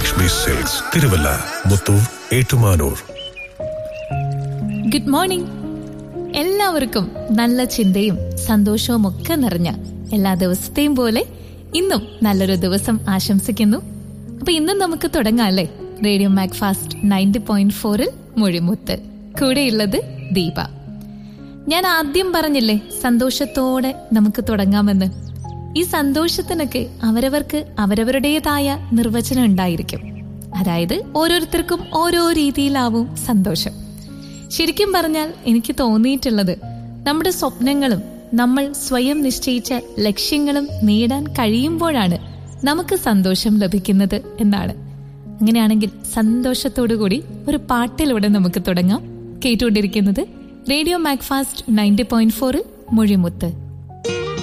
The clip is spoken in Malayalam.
Lakshmi silks Thiruvalla Muthoor Ettumanoor good morning എല്ലാവർക്കും നല്ല ചിന്തയും സന്തോഷവും ഒക്കെ നിറഞ്ഞ എല്ലാ ദിവസത്തെയും പോലെ ഇന്നും നല്ലൊരു ദിവസം ആശംസിക്കുന്നു അപ്പൊ ഇന്നും നമുക്ക് തുടങ്ങാം അല്ലേ radio Mac fast ninety point ഫോറിൽ മൊഴിമുത്ത് കൂടെയുള്ളത് ദീപ ഞാൻ ആദ്യം പറഞ്ഞില്ലേ സന്തോഷത്തോടെ നമുക്ക് തുടങ്ങാമെന്ന് ഈ സന്തോഷത്തിനൊക്കെ അവരവർക്ക് അവരവരുടേതായ നിർവചനം ഉണ്ടായിരിക്കും അതായത് ഓരോരുത്തർക്കും ഓരോ രീതിയിലാവും സന്തോഷം ശരിക്കും പറഞ്ഞാൽ എനിക്ക് തോന്നിയിട്ടുള്ളത് നമ്മുടെ സ്വപ്നങ്ങളും നമ്മൾ സ്വയം നിശ്ചയിച്ച ലക്ഷ്യങ്ങളും നേടാൻ കഴിയുമ്പോഴാണ് നമുക്ക് സന്തോഷം ലഭിക്കുന്നത് എന്നാണ് അങ്ങനെയാണെങ്കിൽ സന്തോഷത്തോടു കൂടി ഒരു പാട്ടിലൂടെ നമുക്ക് തുടങ്ങാം കേട്ടുകൊണ്ടിരിക്കുന്നത് റേഡിയോ മാക്ഫാസ്റ്റ് നയൻറ്റി പോയിന്റ് ഫോറിൽ മൊഴിമുത്ത്